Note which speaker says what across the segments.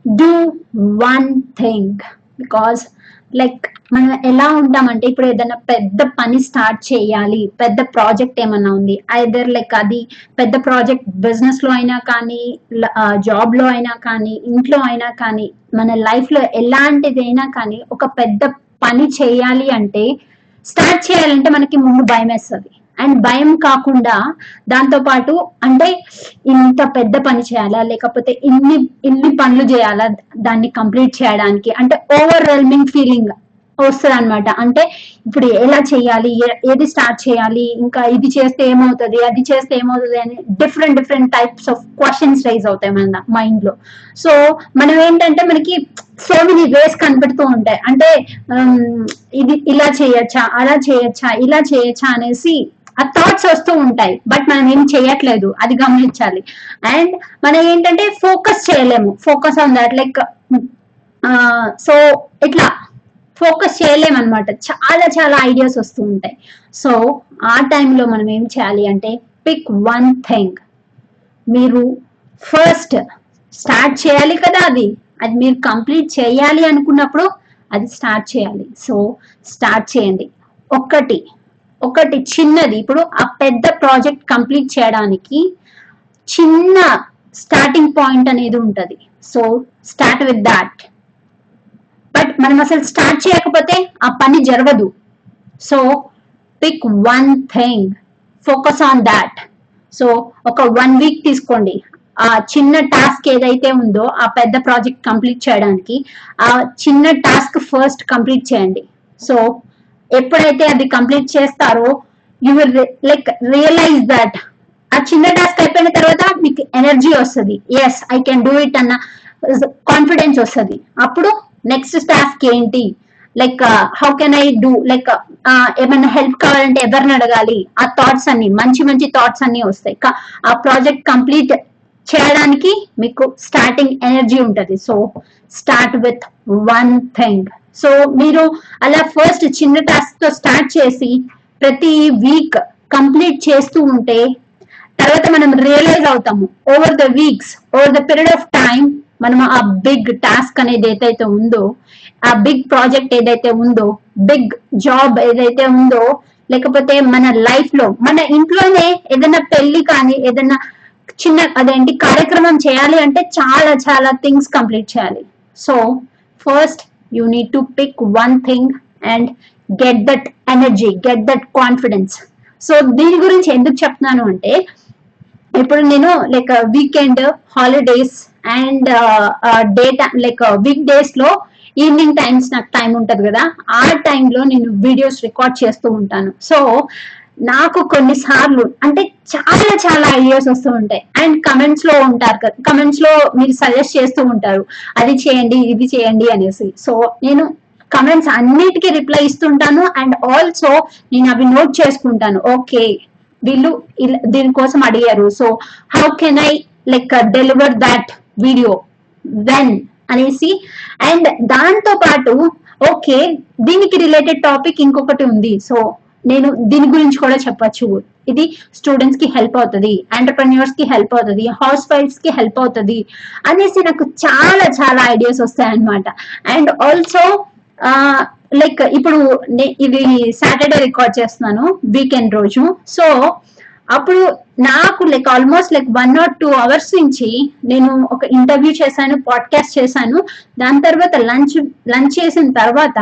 Speaker 1: do one thing because like మనం ఎలా ఉంటామంటే ఇప్పుడు ఏదైనా పెద్ద పని స్టార్ట్ చేయాలి పెద్ద ప్రాజెక్ట్ ఏమన్నా ఉంది ఐదర్ లైక్ అది పెద్ద ప్రాజెక్ట్ బిజినెస్ లో అయినా కానీ జాబ్ లో అయినా కానీ ఇంట్లో అయినా కానీ మన లైఫ్ లో ఎలాంటిదైనా కానీ ఒక పెద్ద పని చేయాలి అంటే స్టార్ట్ చేయాలంటే మనకి ముందు భయం వేస్తుంది అండ్ భయం కాకుండా దాంతో పాటు అంటే ఇంత పెద్ద పని చేయాలా లేకపోతే ఇన్ని ఇన్ని పనులు చేయాలా దాన్ని కంప్లీట్ చేయడానికి అంటే ఓవర్వెల్మింగ్ ఫీలింగ్ వస్తుంది అనమాట అంటే ఇప్పుడు ఎలా చేయాలి ఏ- ఏది స్టార్ట్ చేయాలి ఇంకా ఇది చేస్తే ఏమవుతుంది అది చేస్తే ఏమవుతుంది అని different different types of questions rise అవుతాయి మన మైండ్ లో సో మనం ఏంటంటే మనకి సో మెనీ వేస్ కనపెడుతూ ఉంటాయి అంటే ఉమ్, ఇది ఇలా చేయొచ్చా అలా చేయొచ్చా ఇలా చేయొచ్చా అనేసి ఆ థాట్స్ వస్తూ ఉంటాయి బట్ మనం ఏం చేయట్లేదు అది గమనించాలి అండ్ మనం ఏంటంటే ఫోకస్ చేయలేము focus on that like so ఇట్లా ఫోకస్ చేయలేము అనమాట చాలా చాలా ఐడియాస్ వస్తూ ఉంటాయి సో ఆ టైంలో మనం ఏం చేయాలి అంటే పిక్ వన్ థింగ్ మీరు ఫస్ట్ స్టార్ట్ చేయాలి కదా అది అది మీరు కంప్లీట్ చేయాలి అనుకున్నప్పుడు అది స్టార్ట్ చేయాలి సో స్టార్ట్ చేయండి ఒకటి ఒకటి చిన్నది ఇప్పుడు ఆ పెద్ద ప్రాజెక్ట్ కంప్లీట్ చేయడానికి చిన్న స్టార్టింగ్ పాయింట్ అనేది ఉంటది so start with that but మనం అసలు స్టార్ట్ చేయకపోతే ఆ పని జరగదు so pick one thing focus on that so ఒక వన్ వీక్ తీసుకోండి ఆ చిన్న టాస్క్ ఏదైతే ఉందో ఆ పెద్ద ప్రాజెక్ట్ కంప్లీట్ చేయడానికి ఆ చిన్న టాస్క్ ఫస్ట్ కంప్లీట్ చేయండి సో ఎప్పుడైతే అది కంప్లీట్ చేస్తారో you will like realise that ఆ చిన్న టాస్క్ అయిపోయిన తర్వాత మీకు ఎనర్జీ వస్తుంది yes I can do it అన్న కాన్ఫిడెన్స్ వస్తుంది అప్పుడు నెక్స్ట్ టాస్క్ ఏంటి like how can I do like ఏమైనా హెల్ప్ కావాలంటే ఎవరిని అడగాలి ఆ థాట్స్ అన్ని మంచి మంచి థాట్స్ అన్ని వస్తాయి క- ఆ ప్రాజెక్ట్ కంప్లీట్ చేయడానికి మీకు స్టార్టింగ్ ఎనర్జీ ఉంటది so start with one thing so మీరు అలా ఫస్ట్ చిన్న టాస్క్ తో స్టార్ట్ చేసి ప్రతి వీక్ కంప్లీట్ చేస్తూ ఉంటే తర్వాత మనం రియలైజ్ అవుతాము over the weeks over the period of time మనం ఆ బిగ్ టాస్క్ అనేది ఏదైతే ఉందో ఆ బిగ్ ప్రాజెక్ట్ ఏదైతే ఉందో బిగ్ జాబ్ ఏదైతే ఉందో లేకపోతే మన లైఫ్ లో మన ఇంట్లోనే ఏదైనా పెళ్లి కానీ ఏదైనా చిన్న అదేంటి కార్యక్రమం చేయాలి అంటే చాలా చాలా థింగ్స్ కంప్లీట్ చేయాలి so first you need to pick one thing and get that energy get that confidence so దీని గురించి ఎందుకు చెప్తున్నాను అంటే ఇప్పుడు నేను like weekend holidays and day like weekdays లో ఈవినింగ్ టైమ్స్ నాకు టైం ఉంటది కదా ఆ టైంలో నేను వీడియోస్ రికార్డ్ చేస్తూ ఉంటాను సో నాకు కొన్నిసార్లు అంటే చాలా చాలా ఐడియాస్ వస్తూ ఉంటాయి అండ్ కమెంట్స్ లో ఉంటారు కదా కమెంట్స్ లో మీరు సజెస్ట్ చేస్తూ ఉంటారు అది చేయండి ఇది చేయండి అనేసి సో నేను కమెంట్స్ అన్నిటికీ రిప్లై ఇస్తుంటాను అండ్ ఆల్సో నేను అవి నోట్ చేసుకుంటాను ఓకే వీళ్ళు ఇలా- దీనికోసం అడిగారు so how can I like deliver that video when అనేసి అండ్ దాంతో పాటు ఓకే దీనికి రిలేటెడ్ టాపిక్ ఇంకొకటి ఉంది సో నేను దీని గురించి కూడా చెప్పొచ్చు ఇది స్టూడెంట్స్ కి హెల్ప్ అవుతుంది ఎంటర్ప్రెన్యూర్స్ కి హెల్ప్ అవుతుంది హౌస్ వైఫ్స్ కి హెల్ప్ అవుతుంది అనేసి నాకు చాలా చాలా ఐడియాస్ వస్తాయి అనమాట అండ్ ఆల్సో లైక్ ఇప్పుడు నే- ఇది సాటర్డే రికార్డ్ చేస్తున్నాను వీకెండ్ రోజు సో అప్పుడు నాకు like almost like one or two hours నుంచి నేను ఒక ఇంటర్వ్యూ చేశాను పాడ్కాస్ట్ చేశాను దాని తర్వాత లంచ్ లంచ్ చేసిన తర్వాత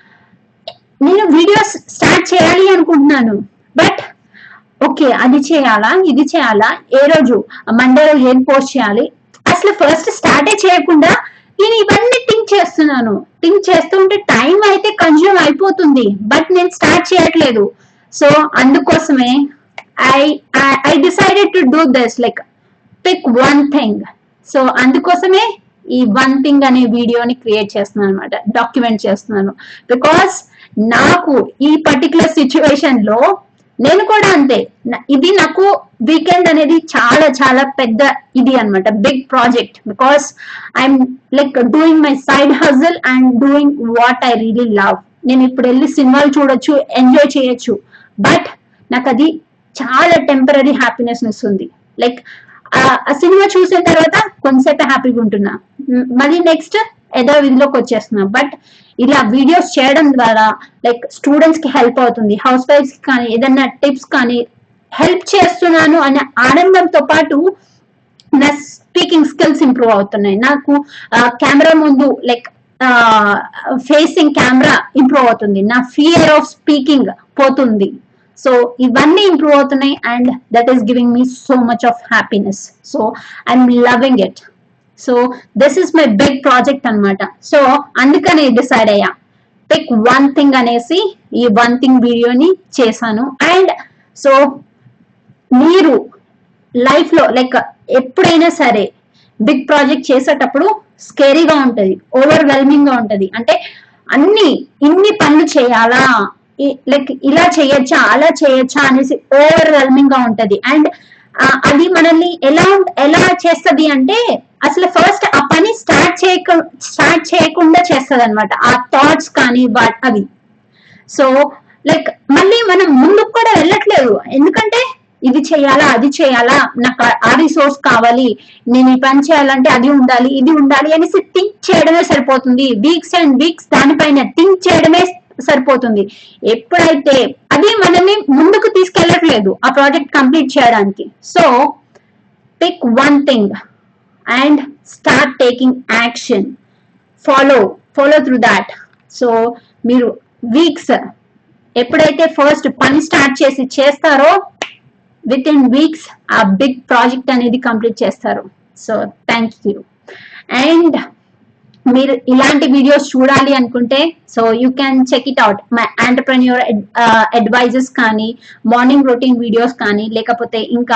Speaker 1: నేను వీడియోస్ స్టార్ట్ చేయాలి అనుకుంటున్నాను బట్ ఓకే అది చేయాలా ఇది చేయాలా ఏ రోజు మండే రోజు ఏం పోస్ట్ చేయాలి అసలు ఫస్ట్ స్టార్టే చేయకుండా నేను ఇవన్నీ థింక్ చేస్తున్నాను థింక్ చేస్తుంటే టైం అయితే కన్జ్యూమ్ అయిపోతుంది బట్ నేను స్టార్ట్ చేయట్లేదు సో అందుకోసమే I I decided to do this like pick one thing so అందుకోసమే ఈ వన్ థింగ్ అనే వీడియోని క్రియేట్ చేస్తున్నాను అనమాట డాక్యుమెంట్ చేస్తున్నాను బికాస్ నాకు ఈ పర్టికులర్ సిచ్యువేషన్ లో నేను కూడా అంతే నా- ఇది నాకు వీకెండ్ అనేది చాలా చాలా పెద్ద ఇది అన్నమాట big project because I'm like doing my side hustle and doing what I really love నేను ఇప్పుడు వెళ్ళి సినిమాలు చూడొచ్చు ఎంజాయ్ చేయొచ్చు బట్ నాకు అది చాలా టెంపరీ హ్యాపీనెస్ ఇస్తుంది లైక్ ఆ సినిమా చూసిన తర్వాత కొంతసేపు హ్యాపీగా ఉంటున్నా మ్, మళ్ళీ నెక్స్ట్ ఏదో విధిలోకి వచ్చేస్తున్నాం బట్ ఇలా వీడియోస్ చేయడం ద్వారా లైక్ స్టూడెంట్స్ కి హెల్ప్ అవుతుంది హౌస్ వైఫ్స్ కి కానీ ఏదైనా టిప్స్ కానీ హెల్ప్ చేస్తున్నాను అనే ఆనందంతో పాటు నా స్పీకింగ్ స్కిల్స్ ఇంప్రూవ్ అవుతున్నాయి నాకు కెమెరా ముందు లైక్ ఫేసింగ్ కెమెరా ఇంప్రూవ్ అవుతుంది నా ఫియర్ ఆఫ్ స్పీకింగ్ పోతుంది సో ఇవన్నీ ఇంప్రూవ్ అవుతున్నాయి and that is giving me so much of happiness so I'm loving it so this is my big project అన్నమాట సో అందుకనే డిసైడ్ అయ్యా పిక్ వన్ థింగ్ అనేసి ఈ వన్ థింగ్ వీడియోని చేశాను అండ్ సో మీరు లైఫ్ లో లైక్ ఎప్పుడైనా సరే బిగ్ ప్రాజెక్ట్ చేసేటప్పుడు స్కేరీగా ఉంటది ఓవర్వెల్మింగ్ గా ఉంటది అంటే అన్ని ఇన్ని పనులు చేయాలా లైక్ ఇలా చేయొచ్చా అలా చేయొచ్చా అనేసి ఓవర్వెల్మింగ్ గా ఉంటది అండ్ అది మనల్ని ఎలా ఉం- ఎలా చేస్తది అంటే అసలు ఫస్ట్ ఆ పని స్టార్ట్ చేయక స్టార్ట్ చేయకుండా చేస్తది అనమాట ఆ థాట్స్ కానీ వా- అవి సో లైక్ మళ్ళీ మనం ముందుకు కూడా వెళ్ళట్లేదు ఎందుకంటే ఇది చేయాలా అది చేయాలా నాకు ఆ- ఆ రిసోర్స్ కావాలి నేను ఈ పని చేయాలంటే అది ఉండాలి ఇది ఉండాలి అనేసి థింక్ చేయడమే సరిపోతుంది వీక్స్ అండ్ వీక్స్ దానిపైన థింక్ చేయడమే సరిపోతుంది ఎప్పుడైతే అది మనల్ని ముందుకు తీసుకెళ్ళట్లేదు ఆ ప్రాజెక్ట్ కంప్లీట్ చేయడానికి so pick one thing and start taking action follow follow through that so మీరు వీక్స్ ఎప్పుడైతే ఫస్ట్ పని స్టార్ట్ చేసి చేస్తారో విత్ ఇన్ వీక్స్ ఆ బిగ్ ప్రాజెక్ట్ అనేది కంప్లీట్ చేస్తారు సో థ్యాంక్ యూ అండ్ మీరు ఇలాంటి వీడియోస్ చూడాలి అనుకుంటే so you can check it out my entrepreneur advices కానీ మార్నింగ్ రొటీన్ వీడియోస్ కానీ లేకపోతే ఇంకా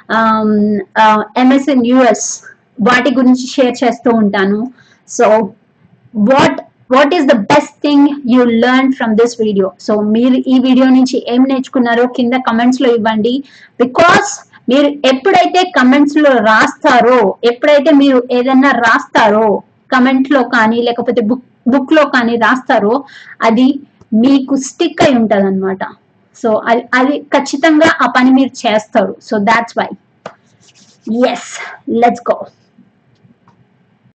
Speaker 1: ఎంఎస్ఎన్ యూఎస్ వాటి గురించి షేర్ చేస్తూ ఉంటాను so what what is the best thing you learn from this video so మీరు ఈ వీడియో నుంచి ఏం నేర్చుకున్నారో కింద కమెంట్స్ లో ఇవ్వండి బికాస్ మీరు ఎప్పుడైతే కమెంట్స్ లో రాస్తారో ఎప్పుడైతే మీరు ఏదైనా రాస్తారో కమెంట్ లో కానీ లేకపోతే బుక్ బుక్ లో కానీ రాస్తారో అది మీకు స్టిక్ అయి ఉంటది అనమాట సో అది అది ఖచ్చితంగా ఆ పని మీరు చేస్తారు so that's why yes let's go